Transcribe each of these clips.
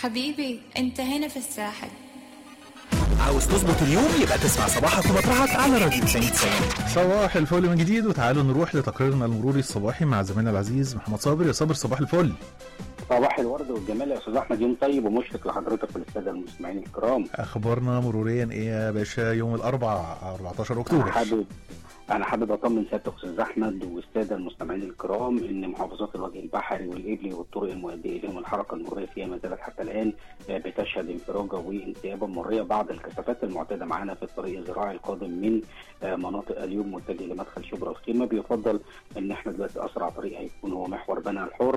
حبيبي انت هنا في الساحل عاوز تظبط اليوم يبقى تسمع صباحك ومطرحك على راديو 90 صباح الفل من جديد وتعالوا نروح لتقريرنا المروري الصباحي مع زميلنا العزيز محمد صابر يا صابر صباح الفل صباح الورد والجمال يا استاذ احمد يوم طيب ومشرق لحضرتك وللساده المستمعين الكرام اخبارنا مروريا ايه يا باشا يوم الاربعاء 14 انا اكتوبر حابب انا حابب اطمن سيادتك استاذ احمد والساده المستمعين الكرام ان محافظات الوجه البحري والابلي والطرق المؤديه اليهم الحركه المروريه فيها ما زالت حتى الان آه، بتشهد انفراجه وانسيابا مريه بعض الكثافات المعتاده معانا في الطريق الزراعي القادم من آه، مناطق اليوم متجه لمدخل شبرا الخيمه بيفضل ان احنا دلوقتي اسرع طريق هيكون هو محور بنها الحر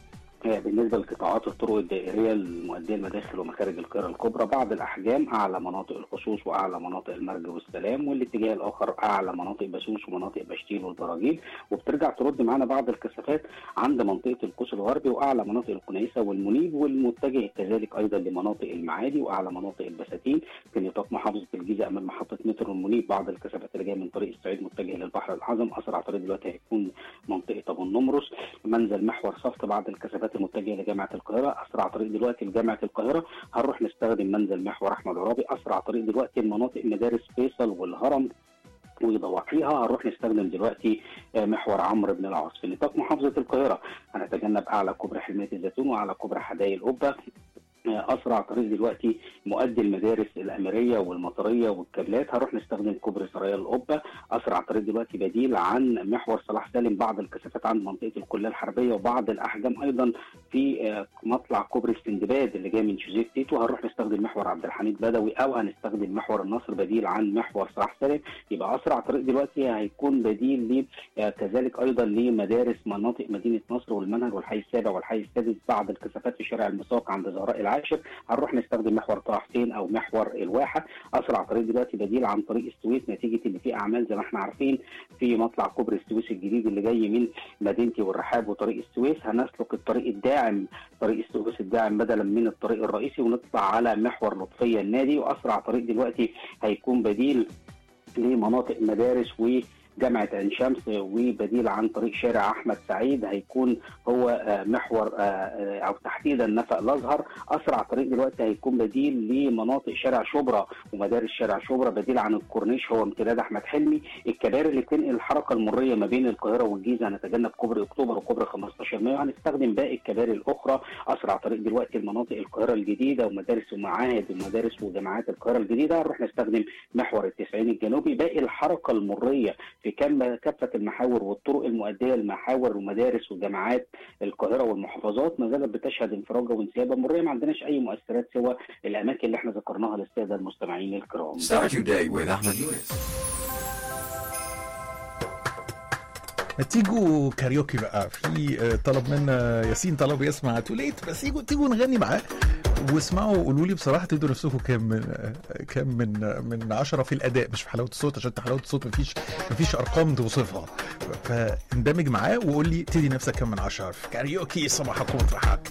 آه، بالنسبه لقطاعات الطرق الدائريه المؤديه لمداخل ومخارج القاهره الكبرى بعض الاحجام اعلى مناطق الخصوص واعلى مناطق المرج والسلام والاتجاه الاخر اعلى مناطق بسوس ومناطق بشتيل والبراجيل وبترجع ترد معانا بعض الكثافات عند منطقه القوس الغربي واعلى مناطق الكنيسه والمنيب والمتجه كذلك ايضا لمناطق المعادي واعلى مناطق البساتين في نطاق محافظه الجيزه امام محطه مترو المنيب بعض الكثافات اللي جايه من طريق الصعيد متجه للبحر الاعظم اسرع طريق دلوقتي هيكون منطقه ابو النمرس منزل محور صفت بعض الكثافات المتجهه لجامعه القاهره اسرع طريق دلوقتي لجامعه القاهره هنروح نستخدم منزل محور احمد عرابي اسرع طريق دلوقتي لمناطق مدارس فيصل والهرم وضواحيها هنروح نستخدم دلوقتي آه، محور عمرو بن العاص في نطاق محافظه القاهره هنتجنب اعلى كوبري حلميه الزيتون واعلى كوبري حدائق القبه آه، اسرع طريق دلوقتي مؤدي المدارس الاميريه والمطريه والكابلات هنروح نستخدم كوبري سرايا القبه اسرع طريق دلوقتي بديل عن محور صلاح سالم بعض الكثافات عند منطقه الكليه الحربيه وبعض الاحجام ايضا في آه، مطلع كوبري السندباد اللي جاي من جوزيف تيتو هنروح نستخدم محور عبد الحميد بدوي او هنستخدم محور النصر بديل عن محور صلاح سالم يبقى اسرع طريق دلوقتي هيكون بديل ل آه، كذلك ايضا لمدارس مناطق مدينه نصر والمنهج والحي السابع والحي السادس بعض الكثافات في شارع المساق عند زهراء العاشر هنروح نستخدم محور طه حسين او محور الواحه اسرع طريق دلوقتي بديل عن طريق السويس نتيجه ان في اعمال زي ما احنا عارفين في مطلع كوبري السويس الجديد اللي جاي من مدينتي والرحاب وطريق السويس هنسلك الطريق الداعم طريق السويس الداعم بدلا من الطريق الرئيسي ونطلع على محور لطفيه النادي واسرع طريق دلوقتي هيكون بديل لمناطق مدارس وجامعة عين شمس وبديل عن طريق شارع أحمد سعيد هيكون هو آه، محور آه، آه، أو تحديدا نفق الأزهر أسرع طريق دلوقتي هيكون بديل لمناطق شارع شبرا ومدارس شارع شبرا بديل عن الكورنيش هو امتداد أحمد حلمي الكباري اللي بتنقل الحركة المرية ما بين القاهرة والجيزة هنتجنب كوبري أكتوبر وكوبري 15 مايو هنستخدم باقي الكباري الأخرى أسرع طريق دلوقتي لمناطق القاهرة الجديدة ومدارس ومعاهد ومدارس وجامعات القاهرة الجديدة هنروح نستخدم محور التسعين الجنوبي باقي الحركة المرية في كم كافة المحاور والطرق المؤدية لمحاور ومدارس وجامعات القاهرة والمحافظات ما زالت بتشهد انفراجة وانسيابة مرية ما عندناش أي مؤثرات سوى الأماكن اللي احنا ذكرناها للسادة المستمعين الكرام Start your day with Ahmed Yunus. ما تيجوا كاريوكي بقى في آه، طلب منا ياسين طلب يسمع توليت بس تيجوا تيجوا نغني معاه واسمعوا قولوا لي بصراحه تدوا نفسكم كام من آه، كام من آه، من 10 في الاداء مش في حلاوه الصوت عشان حلاوه الصوت مفيش مفيش ارقام توصفها فاندمج معاه وقول لي تدي نفسك كام من 10 في كاريوكي صباحكم ومطرحك